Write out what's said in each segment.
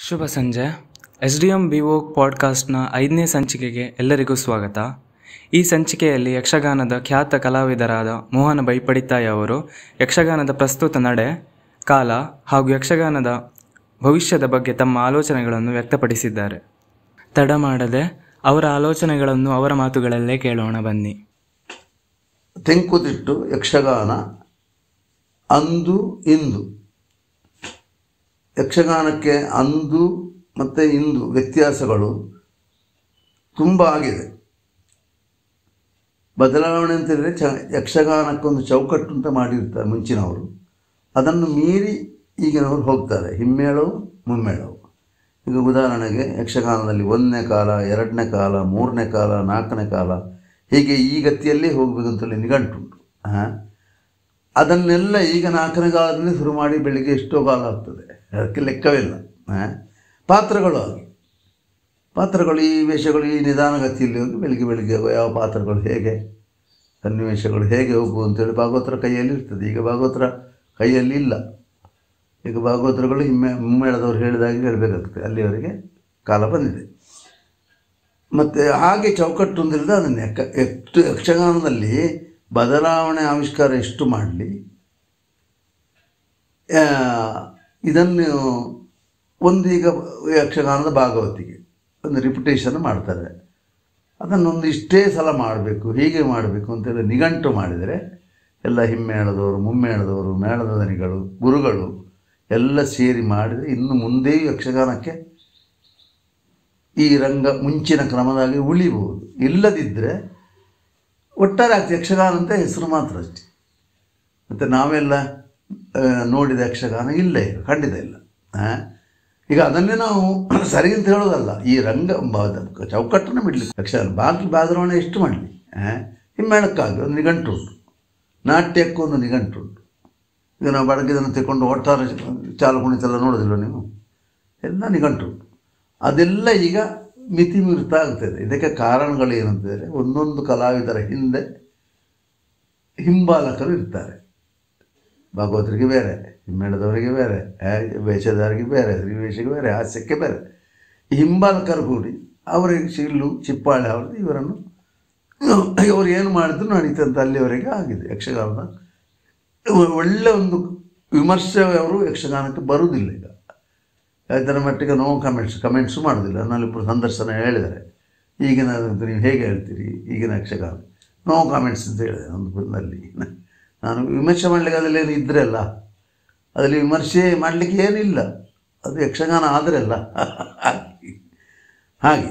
ಶುಭ ಸಂಜೆ S D M B O ಪಾಡ್ಕಾಸ್ಟ್ನ ಐದನೇ ಸಂಚಿಕೆಗೆ ಎಲ್ಲರಿಗೂ ಸ್ವಾಗತ ಈ ಸಂಚಿಕೆಯಲ್ಲಿ ಯಕ್ಷಗಾನದ ಖ್ಯಾತ ಕಲಾವಿದರಾದ ಮೋಹನ ಬೈಪಡಿತಾಯಿ ಅವರು ಯಕ್ಷಗಾನದ ಪ್ರಸ್ತುತ ನಡೆ ಕಾಲ ಹಾಗೂ ಯಕ್ಷಗಾನದ ಭವಿಷ್ಯದ ಬಗ್ಗೆ ತಮ್ಮ ಆಲೋಚನೆಗಳನ್ನು ವ್ಯಕ್ತಪಡಿಸಿದ್ದಾರೆ ತಡ ಮಾಡದೆ ಅವರ ಆಲೋಚನೆಗಳನ್ನು ಅವರ ಮಾತುಗಳಲ್ಲೇ ಕೇಳೋಣ ಬನ್ನಿ ತೆಂಕುತಿಟ್ಟು ಯಕ್ಷಗಾನ ಅಂದು ಇಂದು ಯಕ್ಷಗಾನಕ್ಕೆ ಅಂದು ಮತ್ತು ಇಂದು ವ್ಯತ್ಯಾಸಗಳು ತುಂಬ ಆಗಿದೆ ಬದಲಾವಣೆ ಅಂತಂದರೆ ಚ ಯಕ್ಷಗಾನಕ್ಕೊಂದು ಚೌಕಟ್ಟು ಅಂತ ಮಾಡಿರ್ತಾರೆ ಮುಂಚಿನವರು ಅದನ್ನು ಮೀರಿ ಈಗಿನವರು ಹೋಗ್ತಾರೆ ಹಿಮ್ಮೇಳವು ಮುಮ್ಮೇಳವು ಈಗ ಉದಾಹರಣೆಗೆ ಯಕ್ಷಗಾನದಲ್ಲಿ ಒಂದನೇ ಕಾಲ ಎರಡನೇ ಕಾಲ ಮೂರನೇ ಕಾಲ ನಾಲ್ಕನೇ ಕಾಲ ಹೀಗೆ ಈ ಗತಿಯಲ್ಲೇ ಹೋಗಬೇಕಂತೇಳಿ ನಿಘಂಟುಂಟು ಹಾಂ ಅದನ್ನೆಲ್ಲ ಈಗ ನಾಲ್ಕನೇ ಕಾಲದಲ್ಲಿ ಶುರು ಮಾಡಿ ಬೆಳಿಗ್ಗೆ ಎಷ್ಟೋ ಕಾಲ ಆಗ್ತದೆ ಅದಕ್ಕೆ ಲೆಕ್ಕವಿಲ್ಲ ಹಾಂ ಪಾತ್ರಗಳು ಹಾಗೆ ಪಾತ್ರಗಳು ಈ ವೇಷಗಳು ಈ ನಿಧಾನಗತಿಯಲ್ಲಿ ಹೋಗಿ ಬೆಳಿಗ್ಗೆ ಬೆಳಿಗ್ಗೆ ಯಾವ ಪಾತ್ರಗಳು ಹೇಗೆ ಸನ್ನಿವೇಶಗಳು ಹೇಗೆ ಹೋಗು ಅಂತೇಳಿ ಭಾಗವತರ ಕೈಯಲ್ಲಿ ಇರ್ತದೆ ಈಗ ಭಾಗವತರ ಕೈಯಲ್ಲಿ ಇಲ್ಲ ಈಗ ಭಾಗವತರುಗಳು ಹಿಮ್ಮೆ ಮುಮ್ಮೇಳದವ್ರು ಹೇಳಿದಾಗೆ ಹೇಳಬೇಕಾಗ್ತದೆ ಅಲ್ಲಿವರೆಗೆ ಕಾಲ ಬಂದಿದೆ ಮತ್ತು ಹಾಗೆ ಚೌಕಟ್ಟು ಹೊಂದಿಲ್ಲದೆ ಅದನ್ನು ಯಕ್ಕ ಎಷ್ಟು ಯಕ್ಷಗಾನದಲ್ಲಿ ಬದಲಾವಣೆ ಆವಿಷ್ಕಾರ ಎಷ್ಟು ಮಾಡಲಿ ಇದನ್ನು ಒಂದು ಈಗ ಯಕ್ಷಗಾನದ ಭಾಗವತಿಗೆ ಒಂದು ರಿಪಿಟೇಷನ್ ಮಾಡ್ತಾರೆ ಅದನ್ನೊಂದು ಇಷ್ಟೇ ಸಲ ಮಾಡಬೇಕು ಹೀಗೆ ಮಾಡಬೇಕು ಅಂತೇಳಿ ನಿಘಂಟು ಮಾಡಿದರೆ ಎಲ್ಲ ಹಿಮ್ಮೇಳದವರು ಮುಮ್ಮೇಳದವರು ಮೇಳದ ದನಿಗಳು ಗುರುಗಳು ಎಲ್ಲ ಸೇರಿ ಮಾಡಿದರೆ ಇನ್ನು ಮುಂದೆಯೂ ಯಕ್ಷಗಾನಕ್ಕೆ ಈ ರಂಗ ಮುಂಚಿನ ಕ್ರಮದಾಗಿ ಉಳಿಬಹುದು ಇಲ್ಲದಿದ್ದರೆ ಒಟ್ಟಾರೆ ಆಗ್ತದೆ ಯಕ್ಷಗಾನ ಅಂತ ಹೆಸರು ಮಾತ್ರ ಅಷ್ಟೇ ಮತ್ತು ನಾವೆಲ್ಲ ಆ, ನೋಡಿದ ಯಕ್ಷಗಾನ ಇಲ್ಲ ಈಗ ಖಂಡಿತ ಇಲ್ಲ ಆ? ಈಗ ಅದನ್ನೇ ನಾವು ಸರಿ ಅಂತ ಹೇಳೋದಲ್ಲ ಈ ರಂಗ ಬ- ಚೌಕಟ್ಟನ್ನು ಬಿಡಲಿಕ್ಕೆ ಯಕ್ಷಗಾನ ಬಾಕಿ ಬಾದರವಣೆ ಎಷ್ಟು ಮಾಡಲಿ ಹಿಮ್ಮೇಳಕ್ಕಾಗಿ ಒಂದು ನಿಘಂಟು ಉಂಟು ನಾಟ್ಯಕ್ಕೂ ಒಂದು ನಿಘಂಟು ಉಂಟು ಈಗ ನಾವು ಬೆಳಗ್ಗೆದನ್ನು ತೆಕ್ಕೊಂಡು ಒಟ್ಟಾರೆ ಚಾಲು ಕುಣಿತೆಲ್ಲ ನೋಡೋದಿಲ್ಲ ನೀವು ಎಲ್ಲ ನಿಘಂಟು ಉಂಟು ಅದೆಲ್ಲ ಈಗ ಮಿತಿ ಮೀರ್ತಾ ಆಗ್ತದೆ ಇದಕ್ಕೆ ಕಾರಣಗಳು ಏನಂತಂದರೆ ಒಂದೊಂದು ಕಲಾವಿದರ ಹಿಂದೆ ಹಿಂಬಾಲಕರು ಇರ್ತಾರೆ ಭಾಗವತರಿಗೆ ಬೇರೆ ಹಿಮ್ಮೇಳದವರಿಗೆ ಬೇರೆ ಆ, ವೇಷಧಾರಿಗೆ ಬೇರೆ ಶ್ರೀವೇಷಕ್ಕೆ ಬೇರೆ ಹಾಸ್ಯಕ್ಕೆ ಬೇರೆ ಈ ಹಿಂಬಾಲಕರು ಕೂಡಿ ಅವರಿಗೆ ಶಿಲ್ಲು ಚಿಪ್ಪಾಳೆ ಅವ್ರದ್ದು ಇವರನ್ನು ಇವರು ಏನು ಮಾಡಿದ್ರು ನಡೀತಂತ ಅಲ್ಲಿವರೆಗೆ ಆಗಿದೆ ಯಕ್ಷಗಾನದ ಒಳ್ಳೆ ಒಂದು ವಿಮರ್ಶೆ ಅವರು ಯಕ್ಷಗಾನಕ್ಕೆ ಬರುವುದಿಲ್ಲ ಈಗ ಇದರ ಮಟ್ಟಿಗೆ ನೋ ಕಮೆಂಟ್ಸ್ ಕಮೆಂಟ್ಸು ಮಾಡೋದಿಲ್ಲ ನನ್ನಲ್ಲಿಬ್ಬರು ಸಂದರ್ಶನ ಹೇಳಿದ್ದಾರೆ ಈಗಿನ ನೀವು ಹೇಗೆ ಹೇಳ್ತೀರಿ ಈಗಿನ ಯಕ್ಷಗಾನ ನೋ ಕಾಮೆಂಟ್ಸ್ ಅಂತ ಹೇಳಿದೆ ಒಂದು ಬಂದಲ್ಲಿ ನಾನು ವಿಮರ್ಶೆ ಮಾಡಲಿಕ್ಕೆ ಅದರಲ್ಲಿ ಏನು ಇದ್ದರೆ ಅಲ್ಲ ಅದರಲ್ಲಿ ವಿಮರ್ಶೆ ಮಾಡಲಿಕ್ಕೆ ಏನಿಲ್ಲ ಅದು ಯಕ್ಷಗಾನ ಆದರೆ ಅಲ್ಲ ಹಾಗೆ ಹಾಗೆ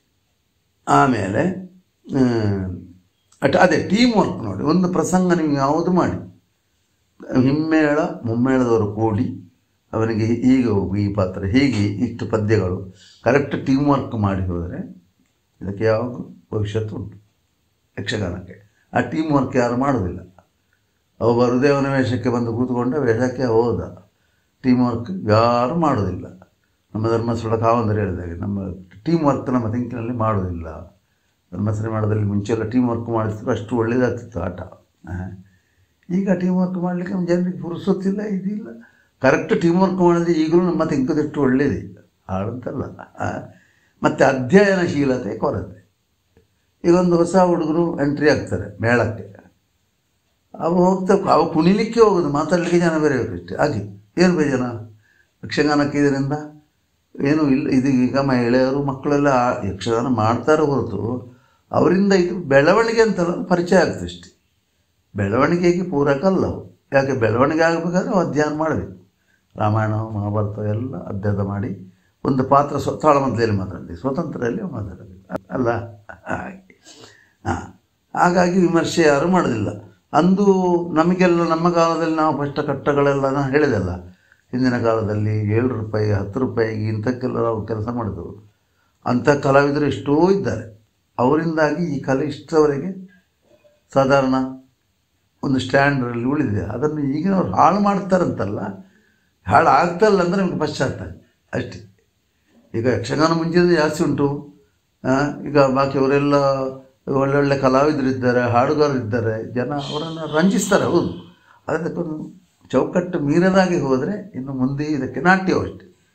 ಆಮೇಲೆ ಆ, ಅಟ್ ಅದೇ ಟೀಮ್ ವರ್ಕ್ ನೋಡಿ ಒಂದು ಪ್ರಸಂಗ ನೀವು ಯಾವುದು ಮಾಡಿ ಹಿಮ್ಮೇಳ ಮುಮ್ಮೇಳದವರು ಕೂಡಿ ಅವನಿಗೆ ಹೀಗೆ ಹೋಗು ಈ ಪಾತ್ರ ಹೀಗೆ ಇಷ್ಟು ಪದ್ಯಗಳು ಕರೆಕ್ಟ್ ಟೀಮ್ ವರ್ಕ್ ಮಾಡಿ ಹೋದರೆ ಇದಕ್ಕೆ ಯಾವಾಗ ಭವಿಷ್ಯತ್ತು ಉಂಟು ಯಕ್ಷಗಾನಕ್ಕೆ ಆ ಟೀಮ್ ವರ್ಕ್ ಯಾರು ಮಾಡೋದಿಲ್ಲ ಅವ ಬರುದೇವನ ವೇಷಕ್ಕೆ ಬಂದು ಕೂತ್ಕೊಂಡ ವೇಷಕ್ಕೆ ಹೋದ ಟೀಮ್ ವರ್ಕ್ ಯಾರು ಮಾಡೋದಿಲ್ಲ ನಮ್ಮ ಧರ್ಮಸ್ಥಳ ಕಾವಂದರು ಹೇಳಿದಾಗೆ ನಮ್ಮ ಟೀಮ್ ವರ್ಕ್ ನಮ್ಮ ಥಿಂಕಿನಲ್ಲಿ ಮಾಡೋದಿಲ್ಲ ಧರ್ಮಸ್ಥಳ ಮಾಡೋದಲ್ಲಿ ಮುಂಚೆಲ್ಲ ಟೀಮ್ ವರ್ಕ್ ಮಾಡಿದ್ರು ಅಷ್ಟು ಒಳ್ಳೆಯದಾಗ್ತಿತ್ತು ಆಟ ಆ. ಈಗ ಟೀಮ್ ವರ್ಕ್ ಮಾಡಲಿಕ್ಕೆ ನಮ್ಮ ಜನರಿಗೆ ಪುರುಸೊತ್ತಿಲ್ಲ ಇದಿಲ್ಲ ಕರೆಕ್ಟ್ ಟೀಮ್ ವರ್ಕ್ ಮಾಡಿದ್ರೆ ಈಗಲೂ ನಮ್ಮ ತೆಂಕದಷ್ಟು ಒಳ್ಳೆಯದೇ ಹಾಳಂತಲ್ಲ ಆ. ಮತ್ತು ಅಧ್ಯಯನಶೀಲತೆ ಕೊರತೆ ಈಗ ಒಂದು ಹೊಸ ಹುಡುಗರು ಎಂಟ್ರಿ ಆಗ್ತಾರೆ ಮೇಳಕ್ಕೆ ಅವು ಹೋಗ್ತಾ ಅವು ಕುಣಿಲಿಕ್ಕೆ ಹೋಗೋದು ಮಾತಾಡಲಿಕ್ಕೆ ಜನ ಬೇರೆ ಬೇಕಷ್ಟೇ ಹಾಗೆ ಏನು ಬೇಜನ ಯಕ್ಷಗಾನಕ್ಕೆ ಇದರಿಂದ ಏನೂ ಇಲ್ಲ ಇದು ಈಗ ಮಹಿಳೆಯರು ಮಕ್ಕಳೆಲ್ಲ ಆ- ಯಕ್ಷಗಾನ ಮಾಡ್ತಾರೆ ಹೊರತು ಅವರಿಂದ ಇದು ಬೆಳವಣಿಗೆ ಅಂತಲ್ಲ ಪರಿಚಯ ಆಗ್ತದೆ ಅಷ್ಟೇ ಬೆಳವಣಿಗೆಗೆ ಪೂರಕ ಅಲ್ಲ ಅವು ಯಾಕೆ ಬೆಳವಣಿಗೆ ಆಗಬೇಕಾದ್ರೆ ಅವು ಅಧ್ಯಯನ ಮಾಡಬೇಕು ರಾಮಾಯಣ ಮಹಾಭಾರತ ಎಲ್ಲ ಅಧ್ಯಯನ ಮಾಡಿ ಒಂದು ಪಾತ್ರ ಸ್ವ ತಾಳಮಂತಲೆಯಲ್ಲಿ ಮಾತಾಡಲಿ ಸ್ವತಂತ್ರದಲ್ಲಿ ಮಾತಾಡಬೇಕು ಅಲ್ಲ ಹಾಗೆ ಹಾಂ ಹಾಗಾಗಿ ವಿಮರ್ಶೆ ಯಾರು ಮಾಡೋದಿಲ್ಲ ಅಂದು ನಮಗೆಲ್ಲ ನಮ್ಮ ಕಾಲದಲ್ಲಿ ನಾವು ಕಷ್ಟ ಕಟ್ಟಗಳೆಲ್ಲ ನಾನು ಹೇಳಿದೆಲ್ಲ ಹಿಂದಿನ ಕಾಲದಲ್ಲಿ ಏಳು ರೂಪಾಯಿ ಹತ್ತು ರೂಪಾಯಿಗೆ ಇಂಥಕ್ಕೆಲ್ಲ ನಾವು ಕೆಲಸ ಮಾಡಿದೆವು ಅಂಥ ಕಲಾವಿದರು ಎಷ್ಟೋ ಇದ್ದಾರೆ ಅವರಿಂದಾಗಿ ಈ ಕಲೆ ಇಷ್ಟವರೆಗೆ ಸಾಧಾರಣ ಒಂದು ಸ್ಟ್ಯಾಂಡಲ್ಲಿ ಉಳಿದಿದೆ ಅದನ್ನು ಈಗಿನವ್ರು ಹಾಳು ಮಾಡ್ತಾರಂತಲ್ಲ ಹಾಳು ಆಗ್ತಾರಲ್ಲ ಅಂದರೆ ನಮಗೆ ಪಶ್ಚಾತ್ತಾಪ ಅಷ್ಟೇ ಈಗ ಯಕ್ಷಗಾನ ಮುಂಚೆನೇ ಜಾಸ್ತಿ ಉಂಟು ಆ, ಈಗ ಬಾಕಿಯವರೆಲ್ಲ ಒಳ್ಳೊಳ್ಳೆ ಕಲಾವಿದರಿದ್ದಾರೆ ಹಾಡುಗಾರರಿದ್ದಾರೆ ಜನ ಅವರನ್ನು ರಂಜಿಸ್ತಾರೆ ಹೌದು ಅದಕ್ಕೊಂದು ಚೌಕಟ್ಟು ಮೀರದಾಗಿ ಹೋದರೆ ಇನ್ನು ಮುಂದೆ ಇದಕ್ಕೆ ನಾಟ್ಯವೂ ಅಷ್ಟೇ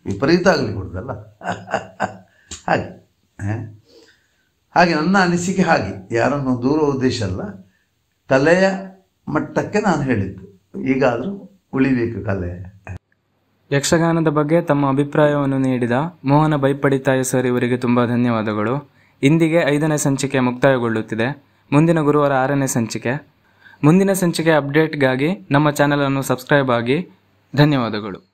ವಿಪರೀತ ಆಗಲಿ ಕೊಡುದಲ್ಲ ಹಾಗೆ ಹ? ಹಾಗೆ ನನ್ನ ಅನಿಸಿಕೆ ಹಾಗೆ ಯಾರನ್ನು ದೂರ ಉದ್ದೇಶ ಅಲ್ಲ ಕಲೆಯ ಮಟ್ಟಕ್ಕೆ ನಾನು ಹೇಳಿದ್ದು ಈಗಾದರೂ ಉಳಿಬೇಕು ಕಲೆ ಯಕ್ಷಗಾನದ ಬಗ್ಗೆ ತಮ್ಮ ಅಭಿಪ್ರಾಯವನ್ನು ನೀಡಿದ ಮೋಹನ ಬೈಪಡಿತಾಯ ಸರ್ ಇವರಿಗೆ ತುಂಬ ಧನ್ಯವಾದಗಳು ಇಂದಿಗೆ ಐದನೇ ಸಂಚಿಕೆ ಮುಕ್ತಾಯಗೊಳ್ಳುತ್ತಿದೆ ಮುಂದಿನ ಗುರುವಾರ ಆರನೇ ಸಂಚಿಕೆ ಮುಂದಿನ ಸಂಚಿಕೆ ಅಪ್ಡೇಟ್ಗಾಗಿ ನಮ್ಮ ಚಾನಲನ್ನು ಸಬ್ಸ್ಕ್ರೈಬ್ ಆಗಿ ಧನ್ಯವಾದಗಳು